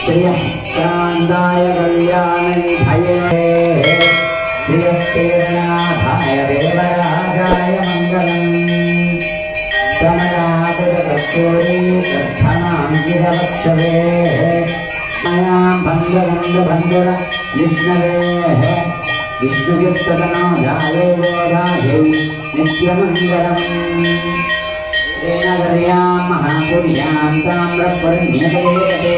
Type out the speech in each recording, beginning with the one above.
श्रियकान्दाय कल्याणनिधये श्रियस्तेरनाथाय देवराजाय मङ्गलम् कमलापदकस्तूरी कर्धनाङ्गिरवक्षवे मया भङ्गरङ्गभङ्गर विष्णवेः विष्णुचित्ततनोजायै वेदायै नित्यमङ्गलम् श्रीनगर्यां महापुर्यां ताम्रपर्ण्यते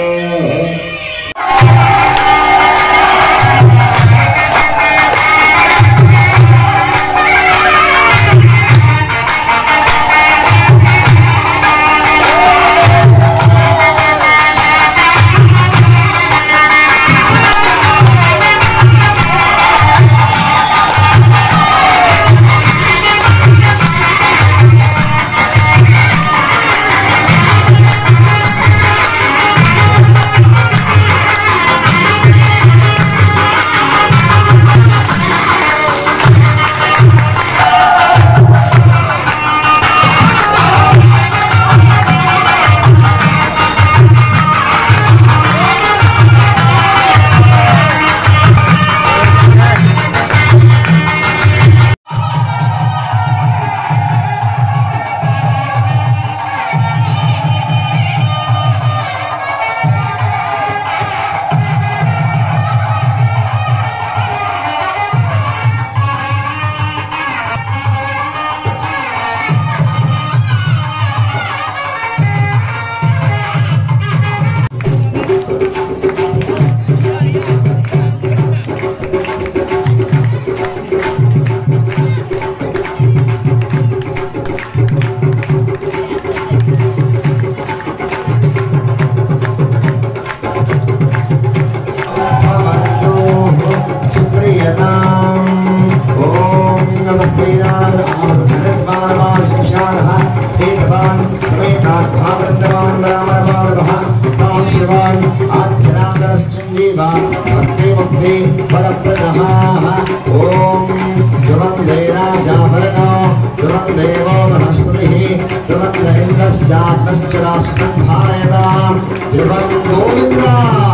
గోవిందా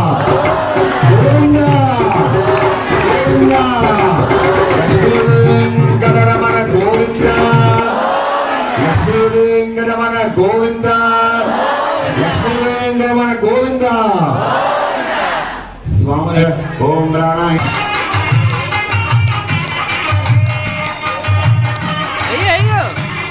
గోవిందా గోవిందా లక్ష్మీ వెంకటరమణ గోవింద లక్ష్మీ వెంకటరమణ గోవింద లక్ష్మీ వెంకటరమణ గోవింద స్వామి ఓం ప్రాణాయ అయ్యో అయ్యో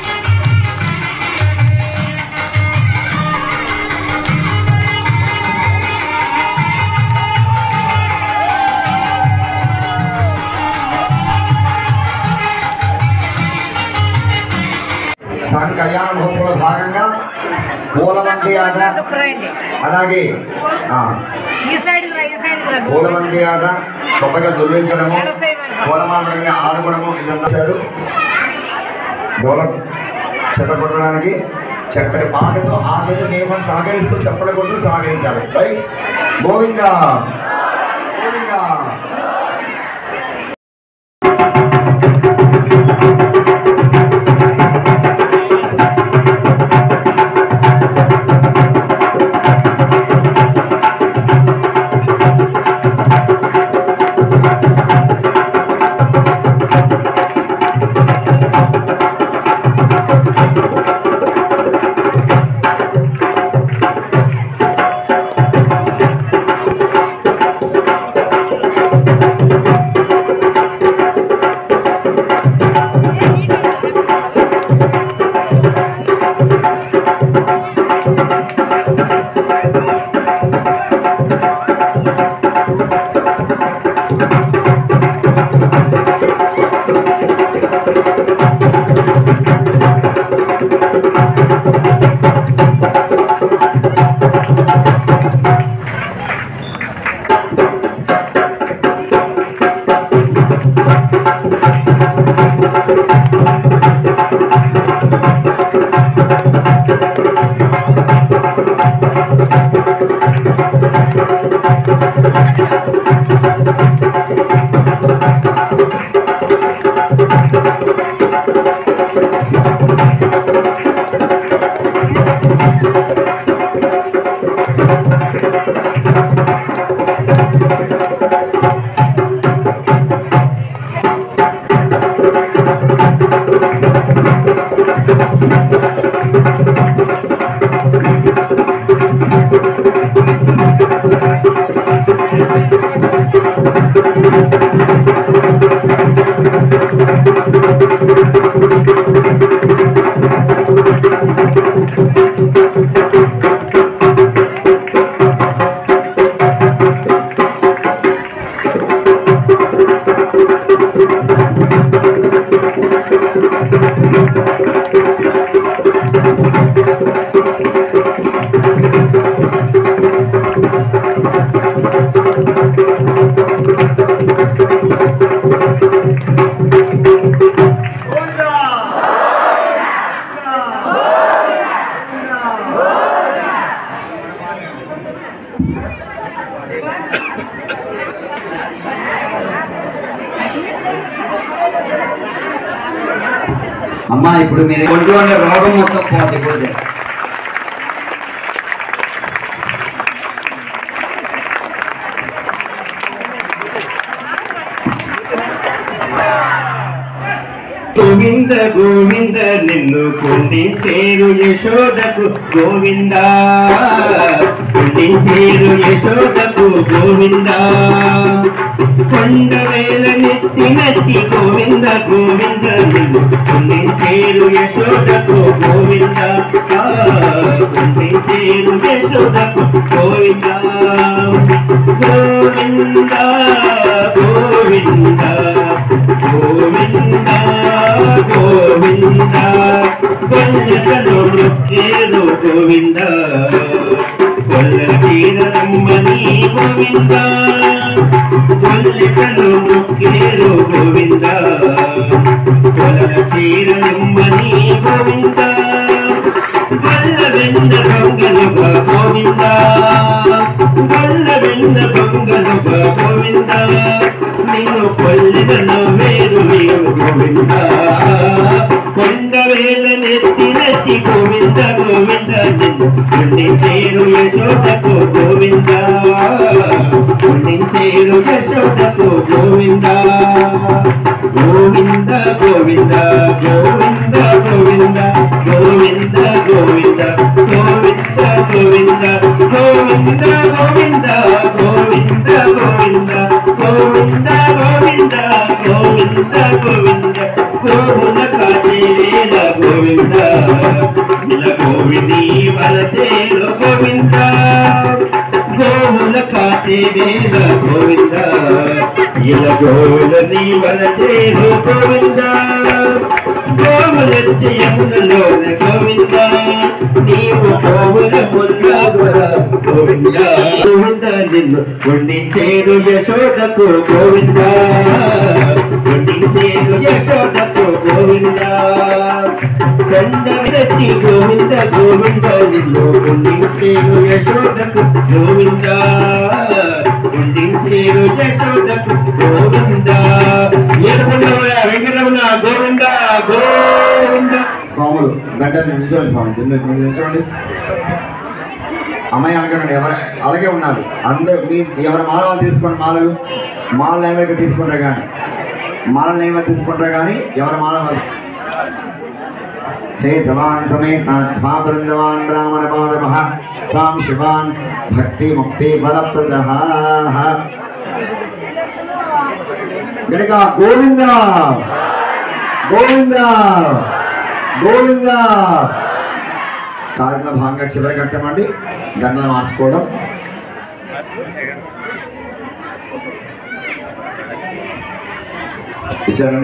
సాంగ్ కళ్యాణ మహోత్సవంలో భాగంగా పూలమంది ఆట రండి అలాగే ఆ, ఈ సైడ్ రా ఈ సైడ్ రా పూలమంది ఆట కొత్తగా దొల్లించడము పూలమాలపడంగా ఆడుకోవడము ఇదంతా చేశారు డోల చెత్త కొట్టడానికి చక్కటి పాటతో ఆ చేతి మేము సహకరిస్తూ చెప్పలు కొడుతూ సహకరించాలి రైట్ గోవిందా గోవిందా అమ్మా ఇప్పుడు మీరు ఒంటి ఉన్న రోగం మొత్తం పోతే పోతే గోవింద గోవింద నిన్ను కుండించేరు యశోదకు గోవింద కుండించేరు యశోదకు గోవింద కొండవేల నెత్తి నెత్తి గోవింద గోవింద నిన్ను కుండించేరు యశోదకు గోవింద ఆ, కుండించేరు యశోదకు గోవింద గోవింద గోవింద గోవింద గోవింద కొల్లకలో నొక్కేరు గోవింద కొల్ల తీరమ్మని గోవింద కొల్లకలో నొక్కేరు గోవింద కొల్ల తీరమ్మని గోవింద కొల్ల వెంద దొంగలుగా గోవింద కొల్ల వెంద దొంగలుగా గోవింద నిన్ను కొల్లిదను వేరు వేరు గోవింద కొండ వేల నెత్తి నెత్తి గోవింద గోవింద నిన్ను కొండించేరు యశోదకు గోవింద కొండించేరు యశోదకు గోవింద గోవింద గోవింద గోవింద గోవింద గోవింద గోవింద గోవింద గోవింద గోవింద గోవింద గోవింద గోవింద గోవింద గోవింద గోవింద గోవింద గోవుల కాచేల గోవింద ఇల గోవింది వలచేలు గోవింద గోవుల కాచేల గోవింద ఇల గోవుల నీ వలచేలు గోవింద గోవులెత్తి యమునలోన గోవింద నీవు గోవుల ముల్లాగుర గోవింద గోవింద నిన్ను ఉండించేరు యశోదకు గోవింద ఉండించేరు యశోదకు గోవింద కొండ విరచి గోవింద గోవింద నిన్ను ఉండించేరు యశోదకు గోవింద ఉండించేరు యశోదకు గోవింద ఏడుకొండల వెంకటరమణ గోవింద గోవింద స్వాములు గంటలు నిల్చోండి స్వామి కింద మీరు నిల్చోండి అమ్మాయి అనకండి ఎవరు అలాగే ఉన్నారు అందరూ మీ ఎవరి మాలలు తీసుకోండి మాలలు మాల నైవేద్యం తీసుకుంటారు కానీ మాల నైవేద్యం తీసుకుంటారు కానీ ఎవరి మాల వాళ్ళు హే ధవాన్ సమేత ధ్వా బృందవాన్ బ్రాహ్మణ పాదమః తాం శివాన్ భక్తి ముక్తి ఫలప్రద గడిగా గోవింద గోవింద గోవింద కార్యక్రమ భాగంగా చివరి కట్టమండి దండలు మార్చుకోవడం ఇచ్చారండి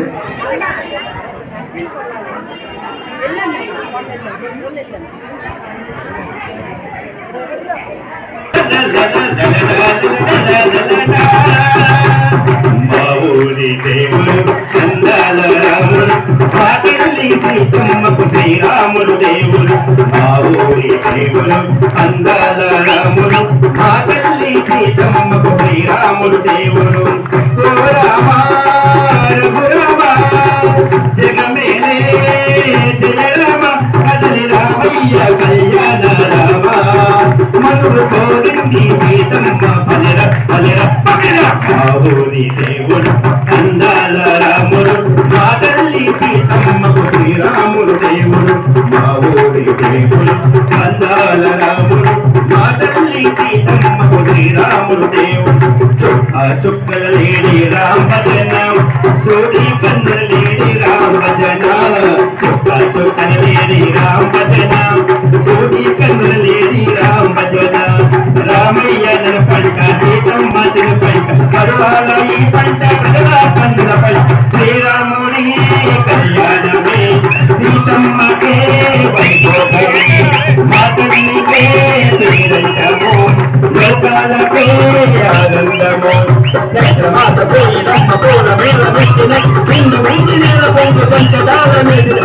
మా ఊరి దేవుడు అందాల రాముడు పాటిల్లి సీతమ్మకు శ్రీరాముడు దేవుడు మా ఊరి దేవుడు అందాల రాముడు పాటిల్లి సీతమ్మకు శ్రీరాముడు దేవుడు ఓ రామా రఘురామా జగమేలే జయ రామ కదలి రామయ్య కళ్యాణ రామ మనుడు కోరింది సీతమ్మ పలిర పలిర పలిర బాబుని దేవుడు అందాల రాముడు మా తల్లి సీతమ్మకు శ్రీరాముడు దేవుడు మా ఊరి దేవుడు అందాల రాముడు మా తల్లి సీతమ్మ చుక్కల లేడి రామ భజన సూడి కన్నుల లేడి రామ భజన చుక్క చుక్కల లేడి రామ భజన సూడి కన్నుల లేడి రామ భజన రామయ్య నన్ను పడక సీతమ్మ తిను పడక కరువాల ఈ పంట కదలా కన్నుల పడక శ్రీరాముడి కళ్యాణమే సీతమ్మకే వైభోగమే మాతన్నికే పేరంటము లోకాలకే ఆనందము చైత్రమాస పోయినమ్మ పూల మేల మెట్టిన నిన్ను వెండి నేల పొంగు పంచదార మెదిన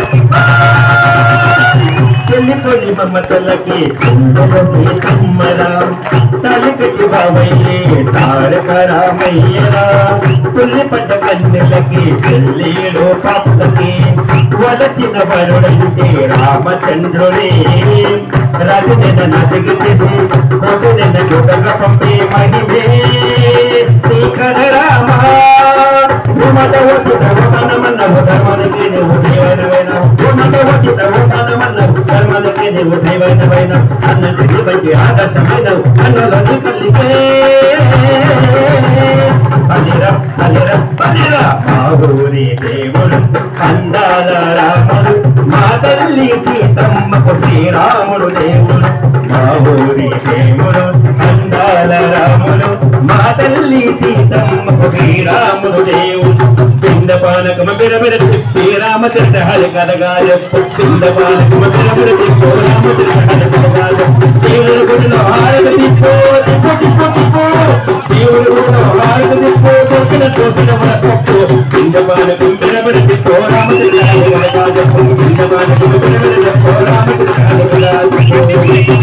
చెల్లిపోయి మమతలకి చుండల సీతమ్మరా తలపెట్టి బావయ్యే తారక రామయ్యరా తుల్లిపడ్డ కన్నెలకి పెళ్ళిలో పాపలకి వలచిన వరుడంటే రామచంద్రుడే రవి నిన్న నదికి చేసి కొడు నిన్న యుగగా పంపే మహిమే నీ కథ రామా ఉమట వసుడవు మనమన్నవు ధర్మనికి నువ్వు దేవనవైన ఉమట వసుడవు మనమన్నవు ధర్మనికి నువ్వు దేవనవైన అన్నటికి బట్టి ఆదర్శమైనవు అన్నలో నీ కలిగే అలిరా అలిరా అలిరా బాబూరి దేవుడు అందాల రాముడు మా తల్లి సీతమ్మకు శ్రీరాముడు దేవుడు బాబూరి దేవుడు అందాల రాముడు మా తల్లి సీతమ్మకు శ్రీరాముడు దేవుడు పిండ పానకమ బిరబిర తిప్పి రామచంద్ర హరి కదగాయ పిండ పానకమ బిరబిర తిప్పో రామచంద్ర హరి కదగాయ దేవుడు గుడిలో హారతి తిప్పో తిప్పో తిప్పో తిప్పో దేవుడు గుడిలో హారతి తిప్పో దొరికిన తోసిన మన తప్పు పిండ పానకం బిరబిర తిప్పో రామచంద్ర హరి కదగాయ పిండ పానకం బిరబిర తిప్పో రామచంద్ర హరి కదగాయ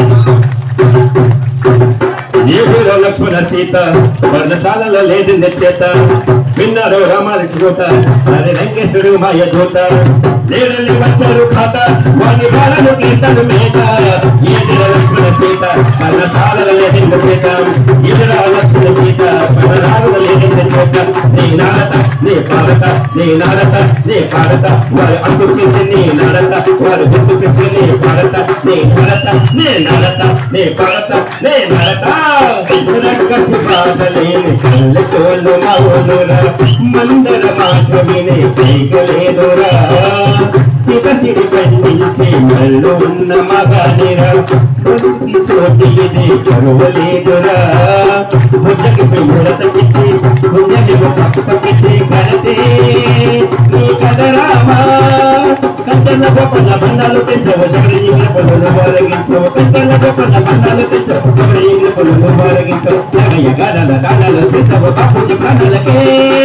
నీవులో లక్ష్మణ సీత పర్ణశాలలో లేదు చేత విన్నారు రామాల చూత అది రంగేశ్వరుడు మాయ దూత లేడల్ని వచ్చారు ఖాత వారి బాలను గీతలు మేత ఈదిర లక్ష్మణ సీత పర్ణశాలలో లేదు చేత ఈదిర లక్ష్మణ సీత పర్ణశాలలో లేదు చేత నీ నాడత నీ పాడత నీ నాడత నీ పాడత వారు అందు చేసి నీ నాడత వారు గుర్తు చేసి నీ పాడత నీ నాడత నీ నాడత నీ పాడత నీ నడత రక్కసి బాధలేని కళ్ళతోలు మౌనురా మందర మాట విని పైగలేదురా శివసిడి ఖండించి మళ్ళు ఉన్న మగానిరా బతుకి చోటి ఇది కరువలేదురా బుద్ధకి ముడతకిచ్చి బుద్ధకి పక్కకిచ్చి కరతే నీ కదరామా కంటల గొప్పల బండాలు తెచ్చవు సగడి ఇంగ్ల పనులు బాలగించవు కంటల గొప్పల బండాలు తెచ్చవు సగడి ఇంగ్ల పనులు బాలగించవు నగయ గాడల గాడలు చేసవు బాపుజి ప్రాణలకే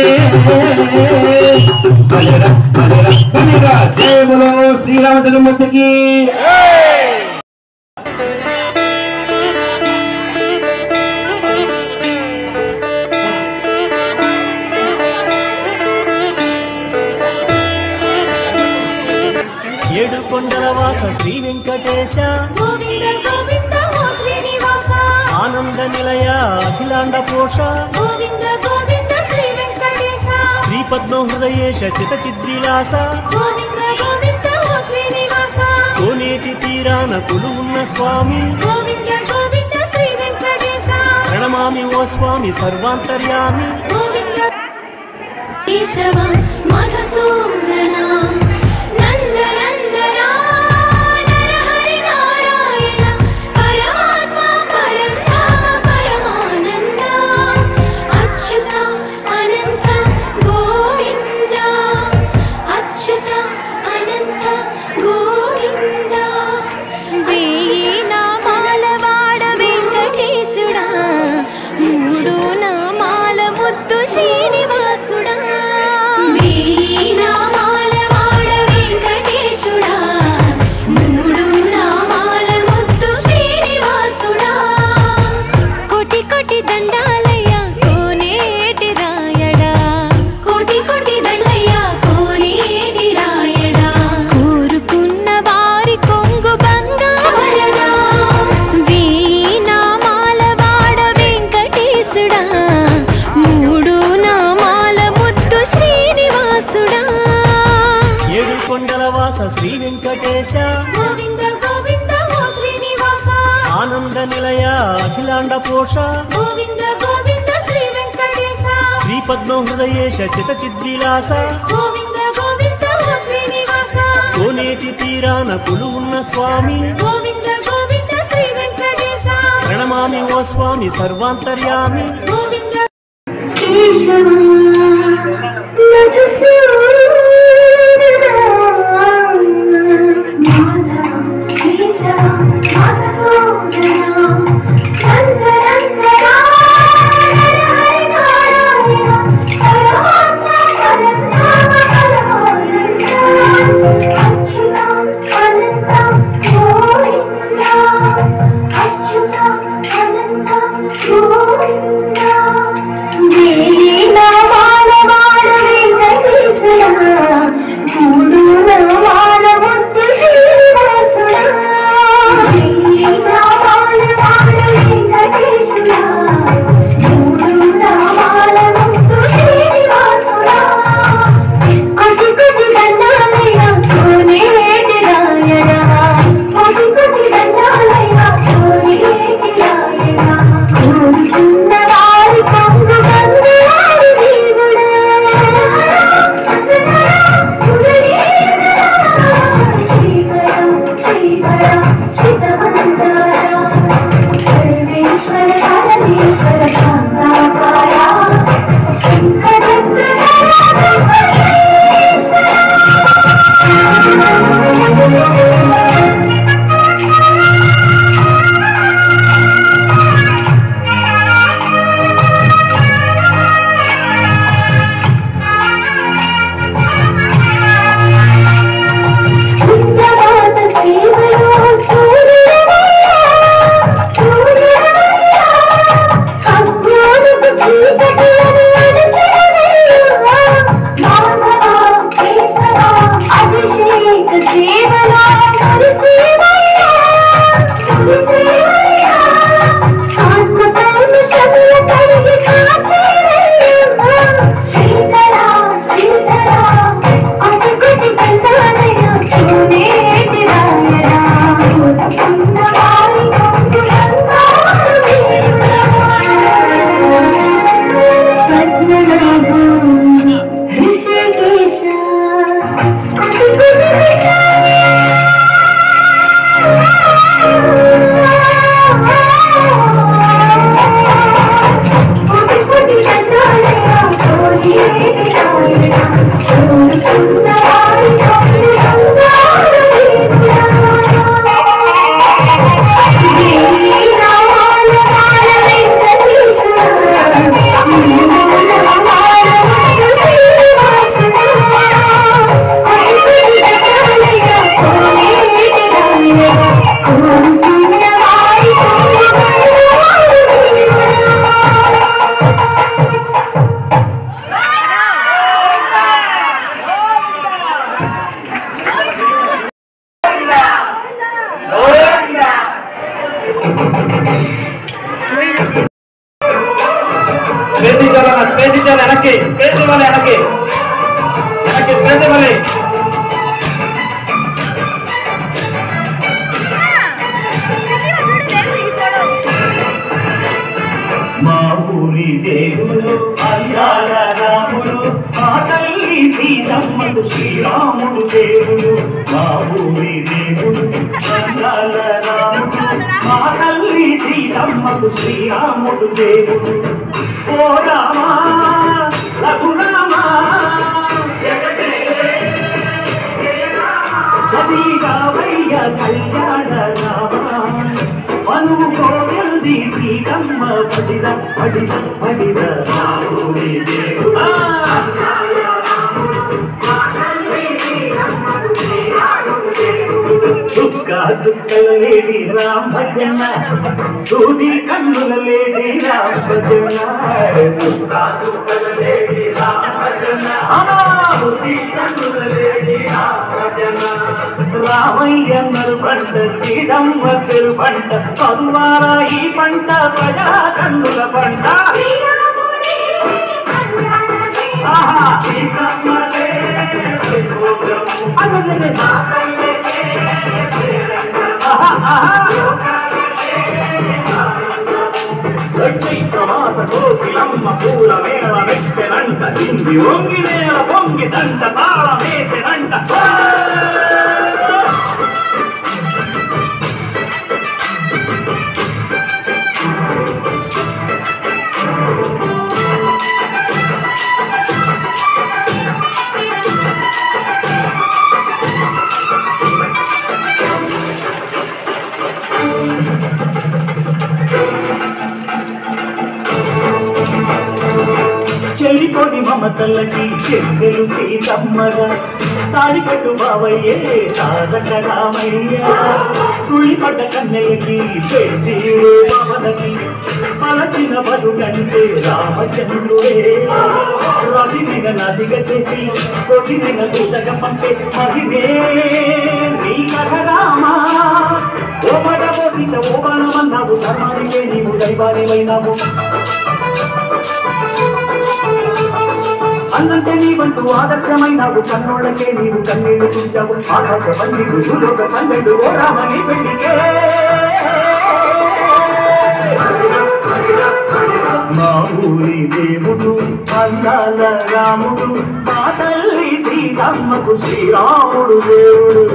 బలిరా బలిరా బలిరా దేవులో శ్రీరామచంద్రమూర్తికి ఏడు కొండల వాస శ్రీ వెంకటేశ గోవింద గోవింద ఓ శ్రీనివాస ఆనంద నిలయ అఖిలాండ పోష గోవింద గోవింద శ్రీ వెంకటేశ శ్రీ పద్మ హృదయేశ చిత చిద్విలాస గోవింద గోవింద ఓ శ్రీనివాస కోనేటి తీరాన కొలువున్న స్వామి గోవింద గోవింద శ్రీ వెంకటేశ ప్రణమామి ఓ స్వామి సర్వాంతర్యామి గోవింద కేశవ మధుసూదన నందనందన నరహరి నారాయణ పరమాత్మ పరంధామ పరమానంద అచ్యుత అనంత గోవింద అచ్యుత అనంత గోవింద వేయి నామాల వాడ వెంకటేశుడా మూడు నామాల ముద్దు శ్రీనివాసుడా వేయి నామాల వాడ వెంకటేశుడా మూడు నామాల ముద్దు శ్రీనివాసుడా కోటి కోటి దండాలయ్య కోనేటి రాయడా కోటి కోటి దండయ్య కోనేటి రాయడా కోరుకున్న వారి కొంగు బంగారదా వీణామాల వాడ వెంకటేశుడా మూడు నామాల ముద్దు శ్రీనివాసుడా ఏడు కొండల వాస శ్రీ వెంకటేశ గోవింద గోవింద ఓ శ్రీనివాస ఆనంద నిలయ అఖిలాండ పోష గోవింద గోవింద శ్రీ వెంకటేశ శ్రీపద్మం హృదయేశ చిత చిద్విలాస గోవింద గోవింద ఓ శ్రీనివాస కోనేటి తీరాన ఉన్న స్వామి గోవింద గోవింద శ్రీ వెంకటేశ ప్రణమామి ఓ స్వామి సర్వాంతర్యామి గోవింద కేశవ మధుసూదన మాధవ కేశవ మధుసూదన నందనందన హరి నారాయణ పరమాత్మ పరంధామ పరమానంద అచ్యుత అనంత గోవింద అచ్యుత అనంత గోవింద నామాల వాడ వెంకటేశ్వర మూడు నామాల ముద్దు శ్రీనివాసుడ నామాల వాడ వెంకటేశ్వర మూడు నామాల ముద్దు శ్రీనివాసుడ కొటి కొటి దండాలయ కోనేటి రాయణ కొటి కొటి దండాలయ కోనేటి రాయణ కోరుకున్న వారి పొంగు బంగారు దేవుడా శ్రీకరం శ్రీకరం శ్రీతమంతర సర్వేశ్వర పరమేశ్వర శాంతాకార శంఖ చక్రధర సిద్ధమాత సేవలో సూర్యుడవయ్యా, సూర్యుడవయ్యా, అజ్ఞానపు చీకటిలను అణచెదవయ్యా. మాధవ, కేశవ, అభిషేక సేవలో మురిసేవయ్యా, మురిసేవయ్యా. ఆత్మ కల్మషములు కడిగి కాచేవయ్యా. శ్రీధర, శ్రీధర, అటుకుటి బంధాలయ కోనేటి రాయణ కోరుకున్న వారి కొంగులంగారు వీరుడా. పద్మనాభం హృషికేశ అటుకుటి అటుకుటి బంధాలయ కోనేటి రాయణ కోరుకున్న వారి కొంగులంగారు వీరుడా. స్పేస్ ఇచ్చాలన్న స్పేస్ ఇచ్చాలి వెనక్కి స్పేస్ ఇవ్వాలి వెనక్కి వెనక్కి స్పేస్ ఇవ్వాలి మా ఊరి దేవుడు అందాల రాముడు మా తల్లి సీతమ్మకు శ్రీరాముడు దేవుడు మా ఊరి దేవుడు అందాల రాముడు మా తల్లి సీతమ్మకు శ్రీరాముడు దేవుడు ఓ రామా రఘురామా అది రావయ్య కళ్యాణ రామా మనువు కోగల్ది సీతమ్మ పడిద పడిద పడిద రాముడి దేవుడా చుక్క చుక్కల లేడి రామజన సూది కన్నుల లేడి రామజన చుక్క చుక్కల లేడి రామజన సూది కన్నుల లేడి రామజన రామయ్య నరు పంట సీతమ్మ తెరు పంట పదువార ఈ పంట ప్రజా కన్నుల పంట ఆహా సీతమ్మదే అదే చైత్రమాస కోకిలమ్మ పూల మేళ వెట్టెనంట ఇంది ఒంగి నేల పొంగి దంట తాళ వేసెనంట చెల్లికోడి మమతల్లకి చెల్లెలు సీతమ్మగా తాడికట్టు బావయ్యే తారక రామయ్య తుళ్ళిపడ్డ కన్నెలకి పెళ్లి పవనకి పలచిన బరుగంటే రామచంద్రుడే రవినగ నదిగ చేసి కొట్టినగ దూతగ పంపే మహిమే నీ కథ రామా ఓ పట పోసిత ఓ బాణమన్నావు ధర్మానికే నీవు దైవానివైనావు అన్నంటే నీవంటూ ఆదర్శమైనావు కన్నోళ్ళకే నీవు కన్నీళ్లు తుంచావు ఆకాశ పండిలు భూలోక సంగడు ఓ రామని పెళ్లికే మా ఊరి దేవుడు అందాల రాముడు మా తల్లి సీతమ్మకు శ్రీరాముడు దేవుడు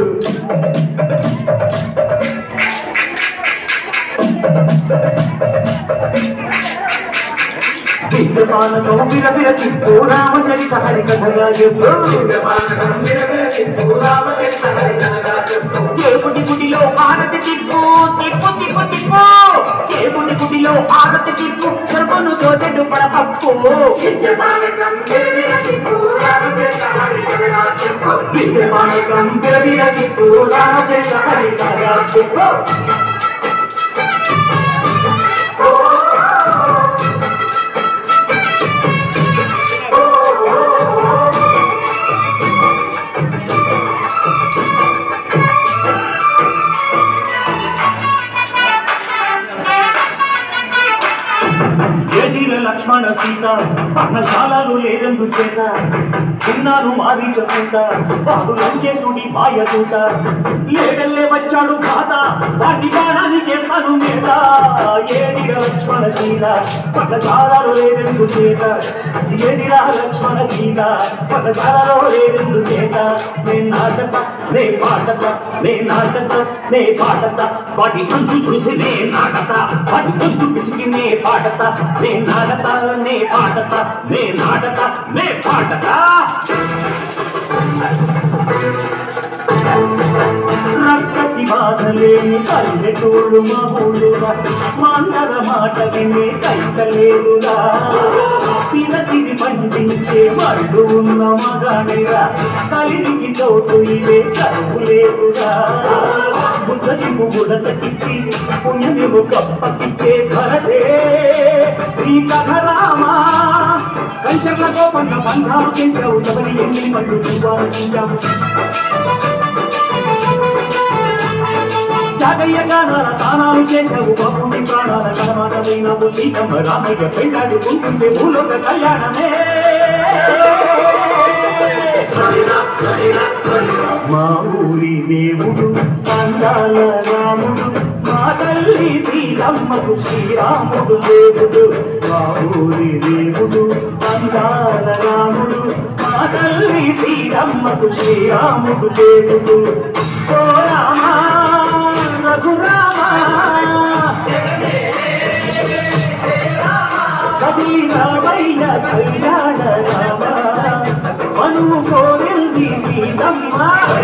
విద్యమానతో విరవిర తిప్పు రామచరిత హరికథగా చెప్పు దేవుడి గుడిలో ఆరతి తిప్పు తిప్పు తిప్పు తిప్పు దేవుడి గుడిలో ఆరతి తిప్పు సర్వను దోసెడు పడపప్పు విద్యమానకం విరవిర తిప్పు రామచరిత హరికథగా చెప్పు ఎదిర లక్ష్మణ సీత పర్ణశాలలు లేదందు చేత తిన్నాను మారి చెప్పుట వాడు లంకేశుడి మాయదూట ఏడల్లే వచ్చాడు కాత వాటి బాణానికేస్తాను మీద ఏదిర లక్ష్మణ సీత పర్ణశాలలో లేదందు చేత ఎదిరా లక్ష్మణ సీత పర్ణశాలలో లేదందు చేత నే నాటత నే పాటత నే నాటత నే పాటత వాటి అంతు చూసి నే నాటత వాటి గొంతు పిసికి నే పాటత నే నాటత నే పాటత నే నాటత నే పాటత రక్కసి బాధలేని పల్లెటూళ్ళు మా ఊళ్ళురా మాందర మాట వినే కైకలేదురా సిర సిరి పండించే వాళ్ళు ఉన్న మగానిరా కలిరికి చోటు ఇవే కరువు లేదురా ముచ్చటి ముగుడ తగ్గించి పుణ్యమివు కప్పకిచ్చే భరతే ఈ కథ రామా కంచర్ల గోపన్న బంధాలు పెంచావు సబరి ఎన్ని పళ్ళు దీపాలు జాగయ్య గానాల తానాలు చేశావు బాబుని ప్రాణాల కలమాటమైనావు సీతమ్మ రామయ్య పెళ్ళాడుకుంటుంటే భూలోక కళ్యాణమే మా ఊరి దేవుడు అందాల రాముడు మా తల్లి సీతమ్మకు శ్రీరాముడు దేవుడు మా ఊరి దేవుడు అందాల రాముడు మా తల్లి సీతమ్మకు శ్రీరాముడు దేవుడు ఓ రామా రఘురామా కదిలి రామయ్య కళ్యాణ రామ మనువు కోరింది సీతమ్మ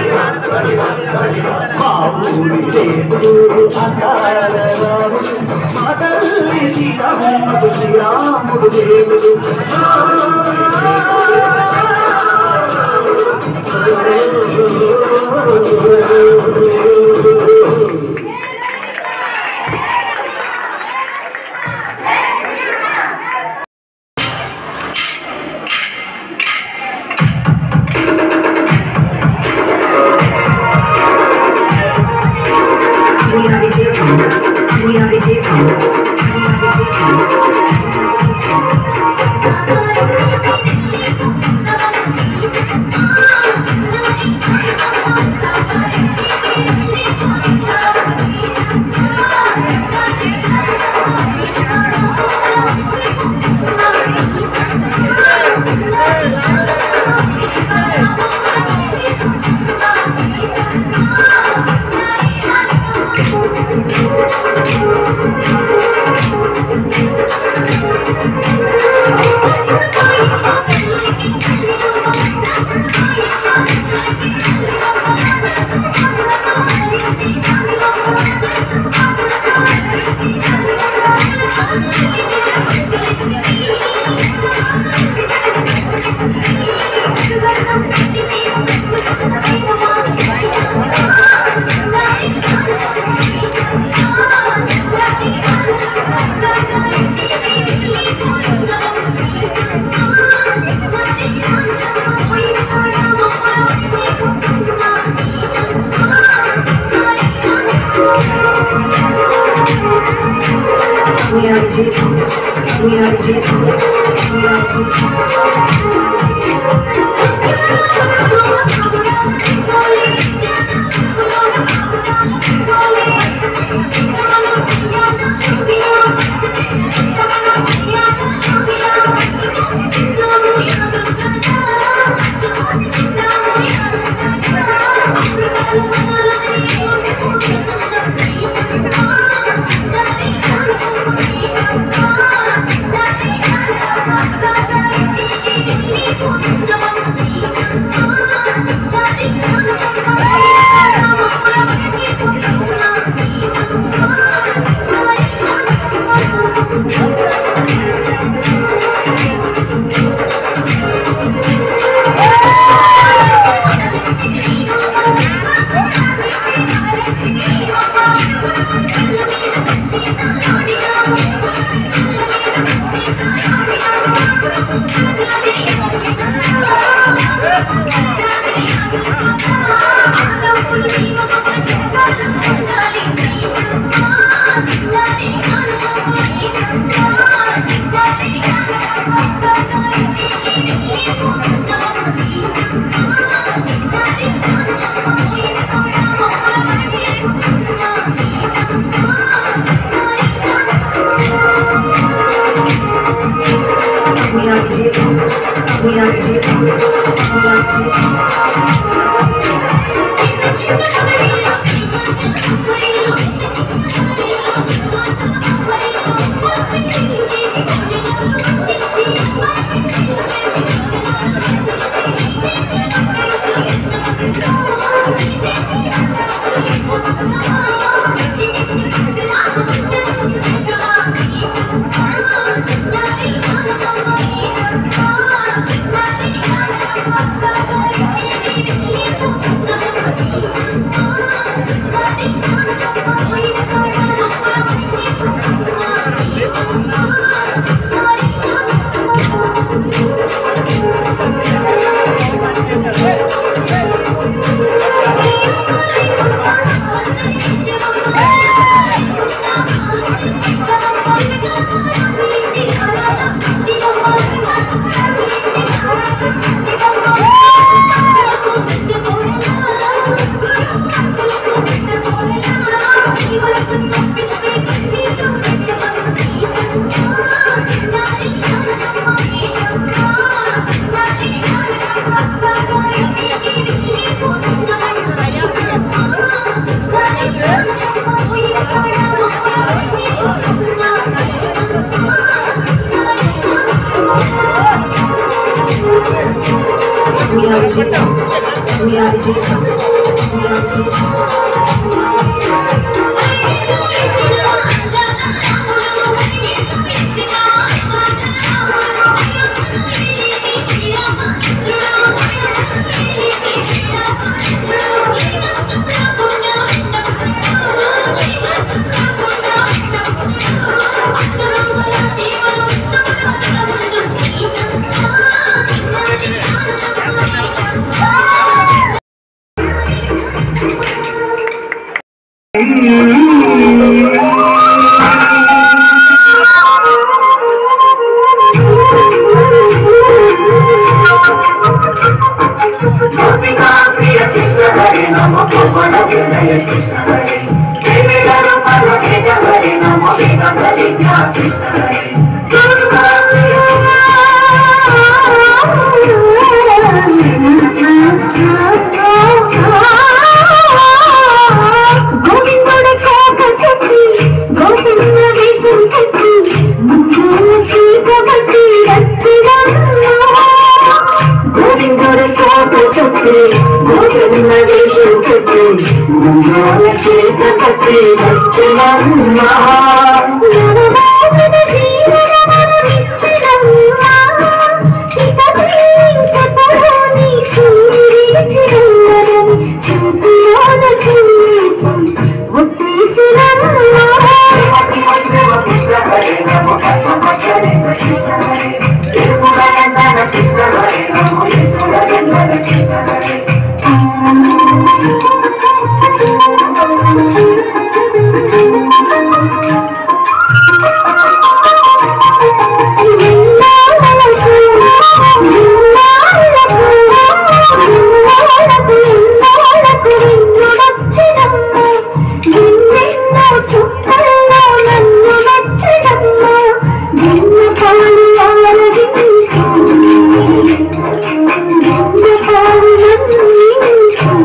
మా ఊరి దేవుడు అందాల రాముడు మా తల్లి సీతమ్మకు శ్రీరాముడు దేవుడు Thank you. గోవిందుడ కోక చెప్పి గోవింద వేషం కట్టి ముందుల చీక పట్టి రచ్చిరమ్మ గోవిందుడ కోక చెప్పి గోవింద వేషం కట్టి ముందుల చీక పట్టి రచ్చిరమ్మ నవమోహన జీవన వరమిచ్చిరమ్మ ఇతడే ఇంకతోని చూరిచిరమ్మని చూపులోన చూసి ఒట్టేసిరమ్మ పాలు ఆలగించు వెన్న పాలు మన్నించు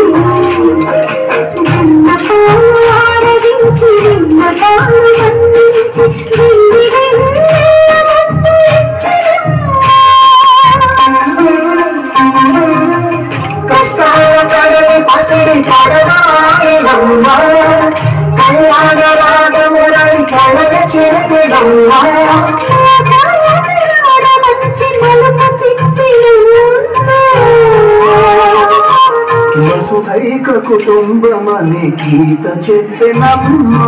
వెన్న పాలు ఆరగించి వెన్న పాలు మన్నించి వెండి వెన్నెల ముద్దు కష్టాల కడలి పసిడి కడవాయనమ్మ కళ్యాణ రాగమురళి కళల చిరతిడమ్మ మంచి మలుపు వసుధైక కుటుంబమని గీత చెప్పినమ్మా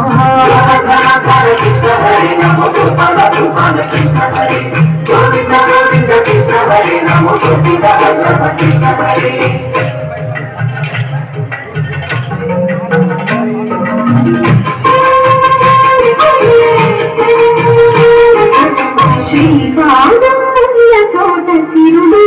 శ్రీపాదం ఉన్న చోట సిరులు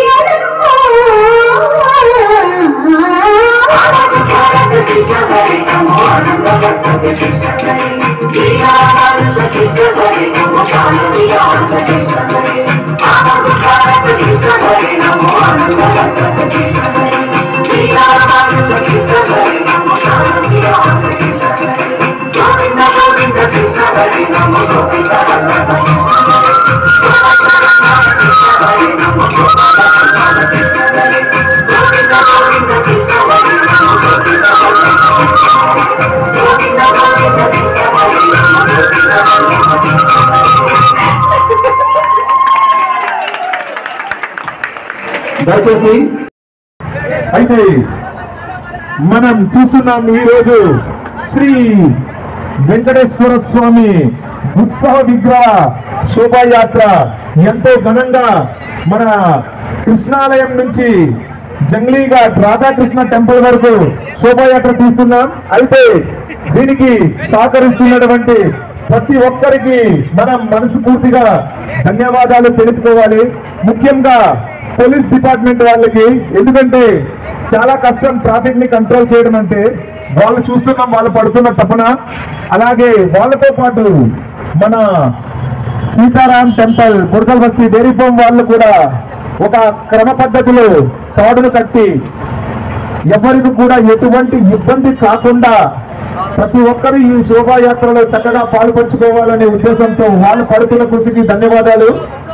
దయచేసి అయితే మనం చూస్తున్నాం ఈ రోజు శ్రీ వెంకటేశ్వర స్వామి ఉత్సవ విగ్రహ శోభాయాత్ర ఎంతో ఘనంగా మన కృష్ణాలయం నుంచి జంగ్లీఘాట్ రాధాకృష్ణ టెంపుల్ వరకు శోభాయాత్ర తీస్తున్నాం అయితే దీనికి సహకరిస్తున్నటువంటి ప్రతి ఒక్కరికి మనం మనస్ఫూర్తిగా ధన్యవాదాలు తెలుపుకోవాలి ముఖ్యంగా పోలీస్ డిపార్ట్మెంట్ వాళ్ళకి ఎందుకంటే చాలా కష్టం ట్రాఫిక్ ని కంట్రోల్ చేయడం అంటే వాళ్ళు చూస్తున్నాం వాళ్ళు పడుతున్న తపన అలాగే వాళ్ళతో పాటు మన సీతారాం టెంపుల్ కొడకల్ బస్తీ డైరీ ఫామ్ వాళ్ళు కూడా ఒక క్రమ పద్ధతిలో తాడును కట్టి ఎవరికి కూడా ఎటువంటి ఇబ్బంది కాకుండా ప్రతి ఒక్కరు ఈ శోభాయాత్రలో చక్కగా పాల్పంచుకోవాలనే ఉద్దేశంతో వాళ్ళు పడుతున్న కృషికి ధన్యవాదాలు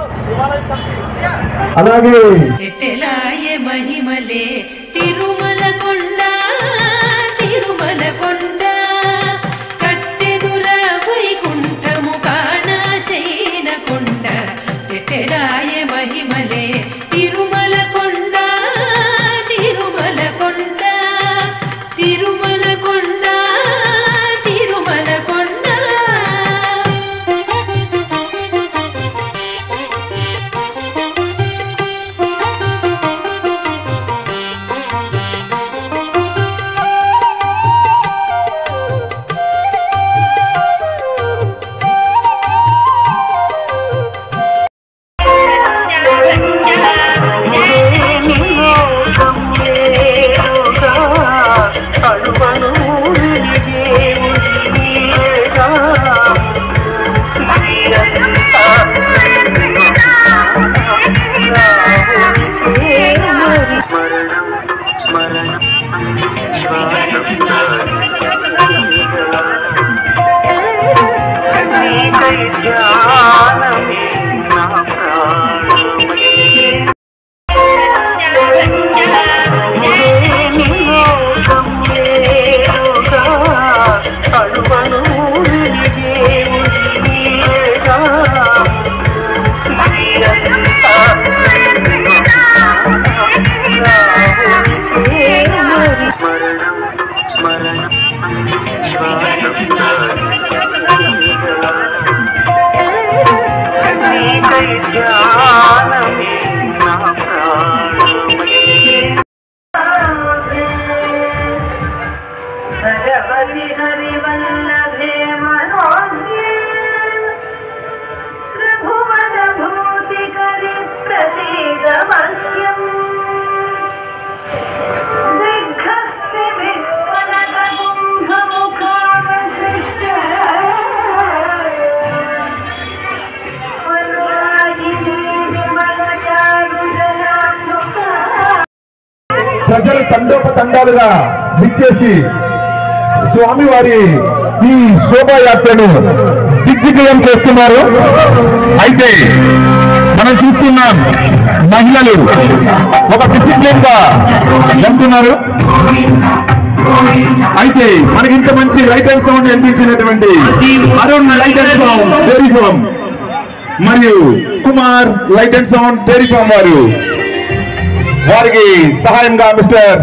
అలాగే ఎట్టెలాయ మహిమలే తిరుమల కొండ తిరుమల కొండ కట్టెదుర వైకుంఠము కాణ చైన కొండ ఎట్టెలాయ మహిమలే తిరుమల కొండ తిరుమల కొండ తిరుమల కొండ తిరుమల కొండ భగవతి హరివల్లభే మనోజ్ఞే త్రిభువన భూతికరి ప్రసీద మహ్యం దిగ్ఘస్తి విప్పనక కుంభముఖావశిష్ట ప్రజలు తండోపతండాలుగా విచ్చేసి స్వామివారి ఈ శోభాయాత్రను దిగ్విజయం చేస్తున్నారు అయితే మనం చూస్తున్నాం మహిళలు ఒక డిసిప్లిన్ గా వెళ్తున్నారు అయితే మనకి ఇంత మంచి లైట్ అండ్ సౌండ్ అందించినటువంటి Arun light and sound dairy farm మరియు Kumar light and sound dairy farm వారు వారికి సహాయంగా మిస్టర్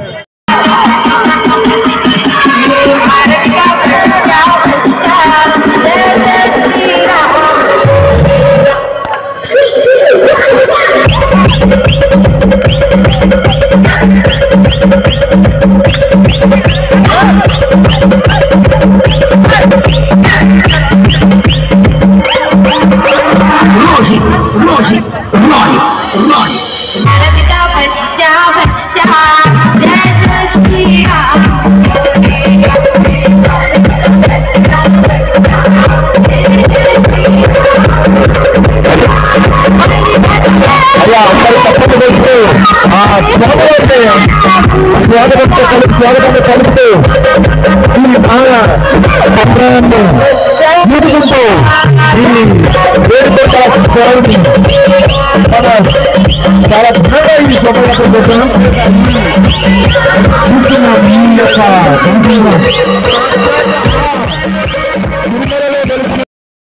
అయ్యా అందరూ తప్పదు వేస్తూ ఆ స్వాగతం స్వాగతంతో కలుపు స్వాగతంతో కలుపుతూ ఈ బాల సంప్రదాయాన్ని చూసుకుంటూ ఈ వేడుక స్వామిని మన చాలా ఘనంగా ఈ శోభయాత్ర చేస్తున్నాం చూస్తున్నాం ఈ యొక్క సంప్రదాయం. తిరుమలలో జరుగుతున్న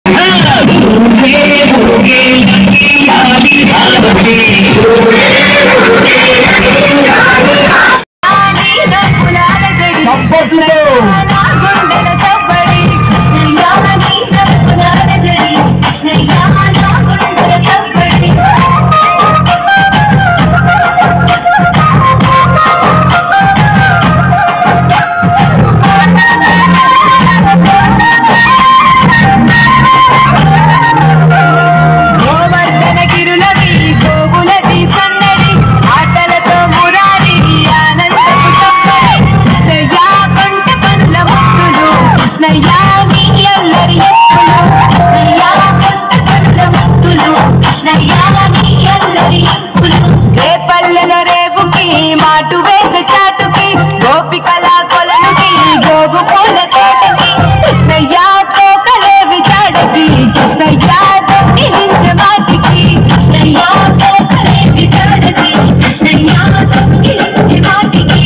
గోవర్ధన గిరులవి గోవులవి సన్నడి ఆటలతో మురారి ఆనందపు సప్పడి కృష్ణయ్య కొంట పండ్ల ముత్తులు కృష్ణయ్య నీ అల్లరి ఎత్తులు కృష్ణయ్య కొంట పండ్ల ముత్తులు కృష్ణయ్య నీ అల్లరి ఎత్తులు రేపల్లెల రేపుకి మాటు వేసే చాటుకి గోపికల కొలనుకి గోగు పూల తోటకి కృష్ణయ్య కోకలేవి చాడకి కృష్ణయ్య దొంగిలించే వాటికి కృష్ణయ్య కోకలేవి చాడకి కృష్ణయ్య దొంగిలించే వాటికి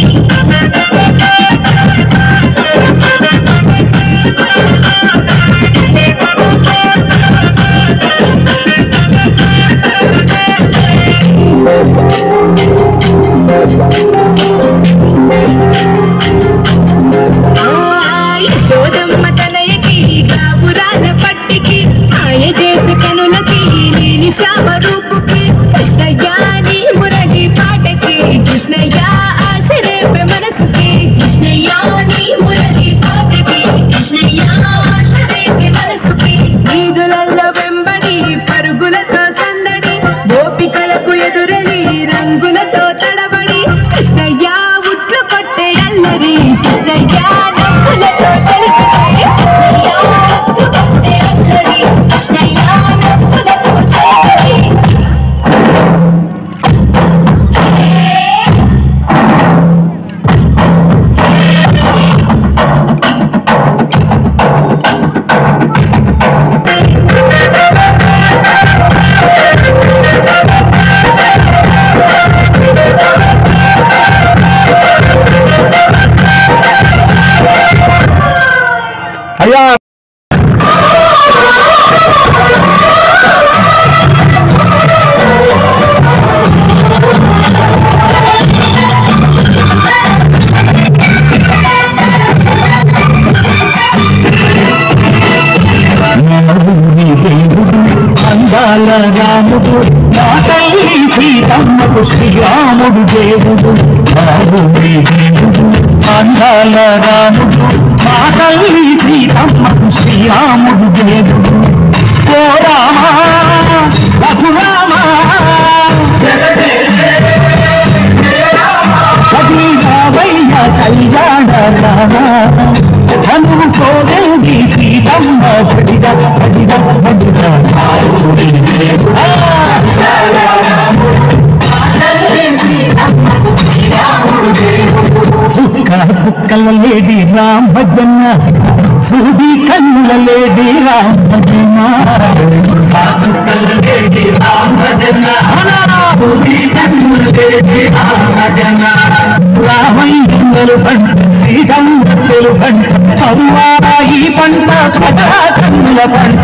యశోదమ్మ తనయకి గాబురాల పట్టికి ఆయ చేసే కనులకి నీలి శ్యామ రూపుకి కృష్ణయ్య నీ మురళి పాటకి కృష్ణయ్య ఆశరేపే మనసుకి కృష్ణయ్య నీ మురళి పాటకి కృష్ణయ్య ఆశరేపే మనసుకి వీధులలో వెంబడి పరుగులతో సందడి గోపికలకు ఎదురలి రంగులతో తడబడి కృష్ణయ్య ఉట్లు కొట్టే అల్లరి కృష్ణయ్య నవ్వులతో చలిపిడి కృష్ణయ్య ఉట్లు కొట్టే అల్లరి కృష్ణయ్య నవ్వులతో చలిపిడి అయ్యా అందాల రాముడు నా తల్లి సీతమ్మకు శ్రీరాముడు దేవుడు బాబుడి దేవుడు అందాల రాముడు నా తల్లి సీతమ్మకు శ్రీరాముడు దేవుడు ఓ రామా రఘురామా అది రావయ్య కళ్యాణ రామా హనుము కోరేది సీతమ్మ పడిద పడిద పడిద ఆ రామజన సూది కన్నుల లేడి రామజన రామయ్యలు పంట శ్రీరంగలు పంట పరువాయి పంట కథా కన్నుల పంట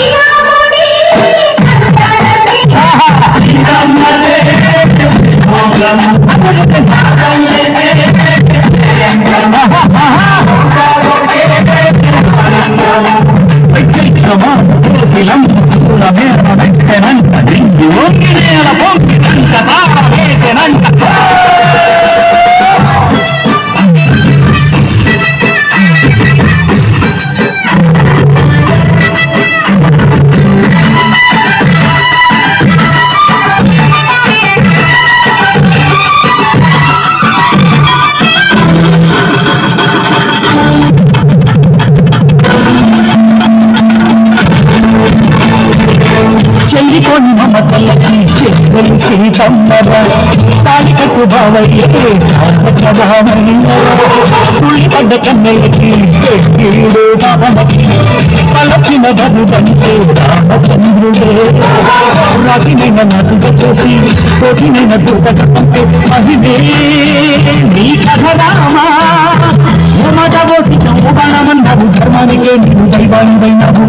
చెల్లికొని మమతలకి చెల్లెలు సీతమ్మర తాలికట్టు బావయ్యే బావయ్య తుళ్ళిపడ్డ కన్నెలకి పెళ్ళిడు బావనకి పలచిన బరుడంటే రామచంద్రుడే రాతినైన నటుగా చేసి కోటినైన దుర్గటంటే మహిమే నీ కథ రామా ఉమదవోసి చంపుబాణమన్నావు ధర్మానికే నీవు దైవానివైనావు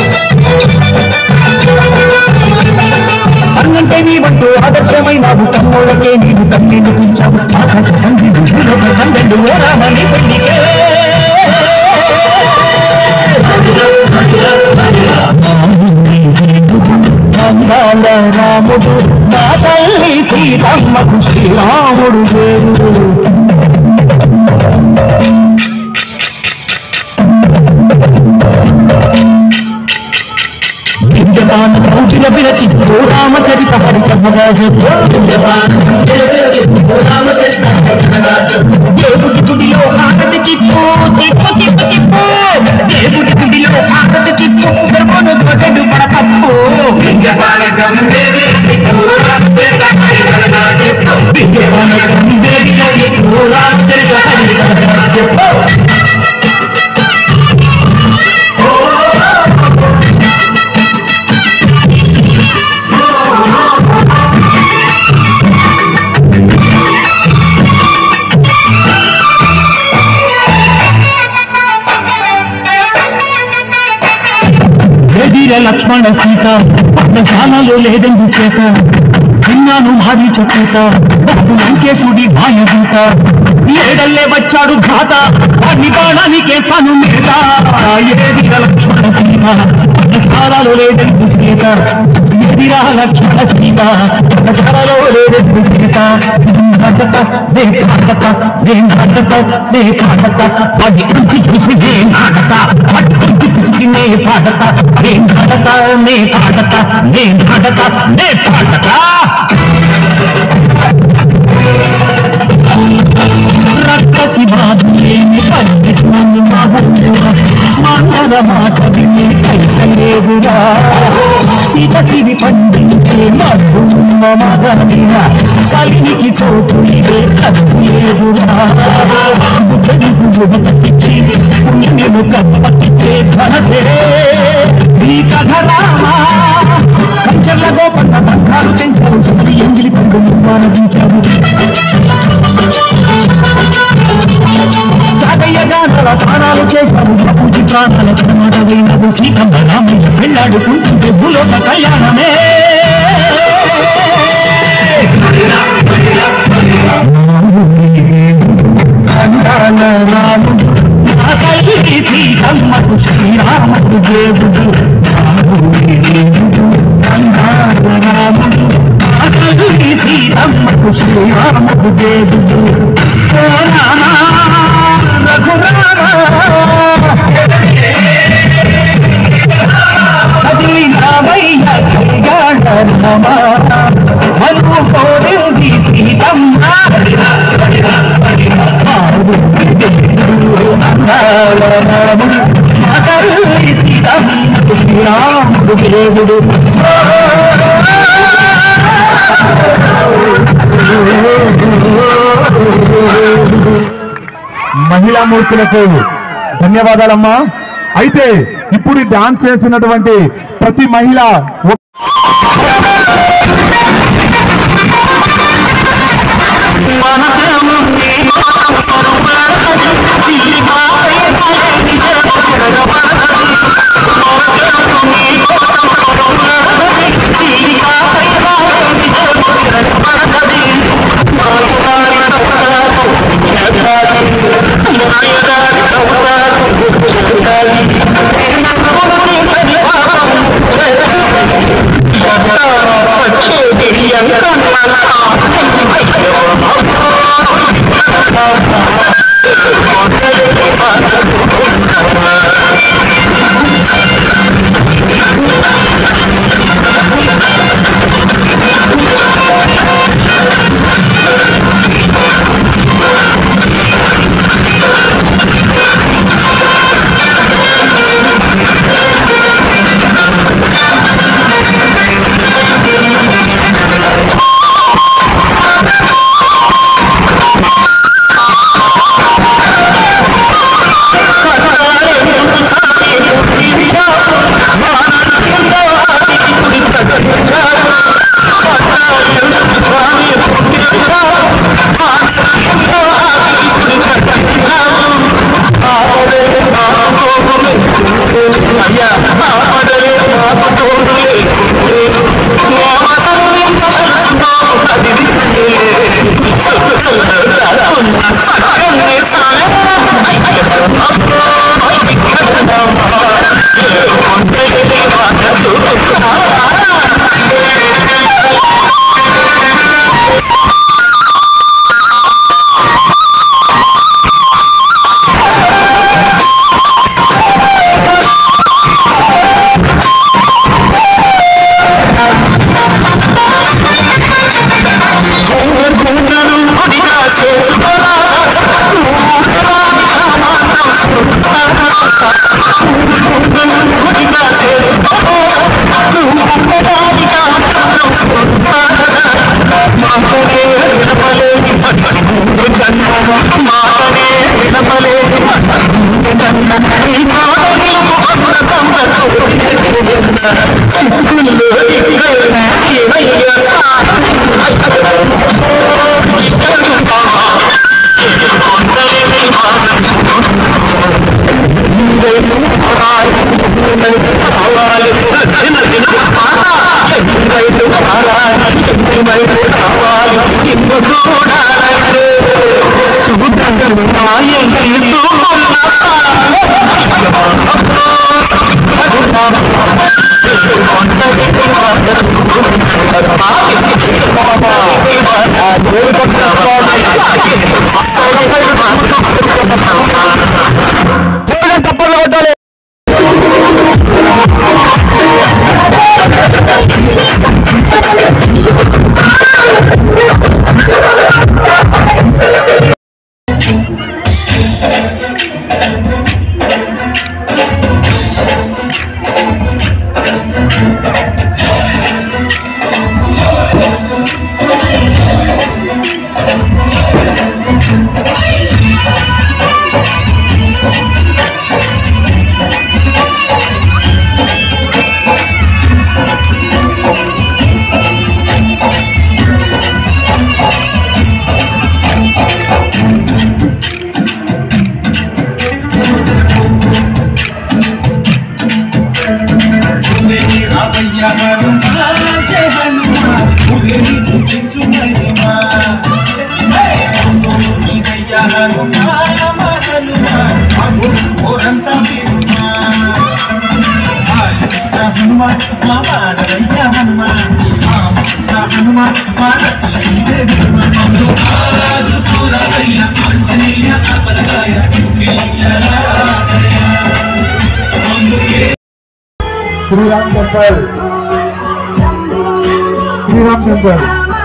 అన్నంటే నీ వంటూ ఆదర్శమైనావు తమ్ముళ్ళకే నీవు తమ్మిని ఉంచావు ఆకాశ తండ్రి భూలోక సందడు ఓ రామని పెళ్లికే అందాల రాముడు నా తల్లి సీతమ్మకు శ్రీరాముడు దేవుడు విద్యమాన భౌతిక విరతి ఓ రామచరిత హరిత దేవుడి గుడిలో హారతి కిప్పు తిప్పు తిప్పు తిప్పు దేవుడి గుడిలో హారతి కిప్పు ధర్మను ధ్వజడు పడకప్పు విద్యమాన గంభీరి విద్యమాన గంభీరి ఓ రామచరిత హరిత చెప్పు ఎదిర లక్ష్మణ సీత పద్మశాలలో లేదెందు చేత విన్నాను భారీ చెప్పూత బాబు లంకేశుడి మాయదూత ఏడల్లే వచ్చాడు ఘాత వాడిని బాణానికేస్తాను మీద ఏదిర లక్ష్మణ సీత పద్మశాలలో లేదెందు చేత ఎదిరా లక్ష్మణ సీత పద్మశాలలో లేదెందు చేత నాటక నే నాటక నే నాటక నే నాటక వాడి కంచి చూసి నే నాటక వాడి కంచి పిసికి నే పాడత నే నాటక నే పాడత నే నాటక నే పాడత రక్కసి బాధలేని పల్లెటూరు మానవ మాట విని కైకలేదురా సీత సిరి పండించే మధుమ మగనిరా కలినికి చోటు ఇదే కదుపు లేదురా బుద్ధని గుడ్డు పట్టించి పుణ్యము కప్పటిచ్చే ధనతే ఈ కథ రామా కంచర్ల గోపన్న బంగారు పెంచారు సరి ఎంగిలి పండు మానవించారు జాగయ్య గానాల ప్రాణాలు చేశారు పూజి ప్రాణాల ప్రమాదమైనవు శ్రీకంభ రామయ్య పెళ్ళాడుకుంటుంటే భూలోక కళ్యాణమే అందాల రాముడు నా తల్లి సీతమ్మకు శ్రీరాముడు దేవుడు అందాల రాముడు నా తల్లి సీతమ్మకు శ్రీరాముడు దేవుడు ఓ రామా శ్రీరాముడు దేవుడు మహిళ మహిళామూర్తులకు ధన్యవాదాలమ్మా అయితే ఇప్పుడు ఈ డాన్స్ చేసినటువంటి ప్రతి మహిళ శ్రీరామ్ టెంపుల్ శ్రీరామ్ టెంపుల్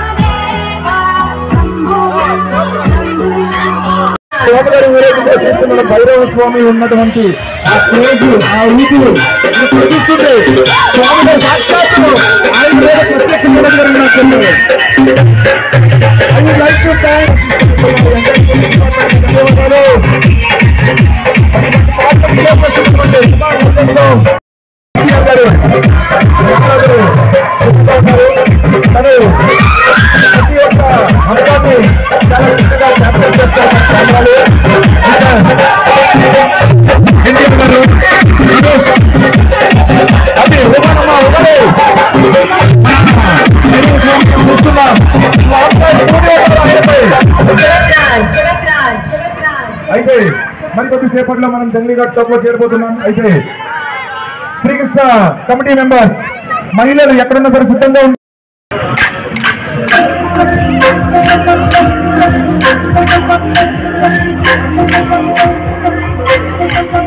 సోదరు ఊరేగింపు చేస్తూ మన భైరవ స్వామి ఉన్నటువంటి ఆ స్టేజ్ ఆ ఊరు చూపిస్తుంటే స్వామి గారు సాక్షాత్తు ఆయన మీద ప్రత్యక్షంగా నాకు తెలియదు I would like to thank NTR గారు ఎన్టీఆర్ గారు చెప్తున్నారు. తను ప్రతి ఒక్క అంశాన్ని చాలా చక్కగా క్యాప్చర్ చేస్తారు కెమెరాలు. ఎన్టీఆర్ గారు మనోజ్ అది ఉమానమ్మ ఉమరే చూస్తున్నాం అయితే మరికొద్ది సేపట్లో మనం జంగ్లీఘాట్ చౌక్ లో చేరబోతున్నాం అయితే శ్రీకృష్ణ కమిటీ మెంబర్స్ మహిళలు ఎక్కడున్నా సరే సిద్ధంగా ఉండి Thank you.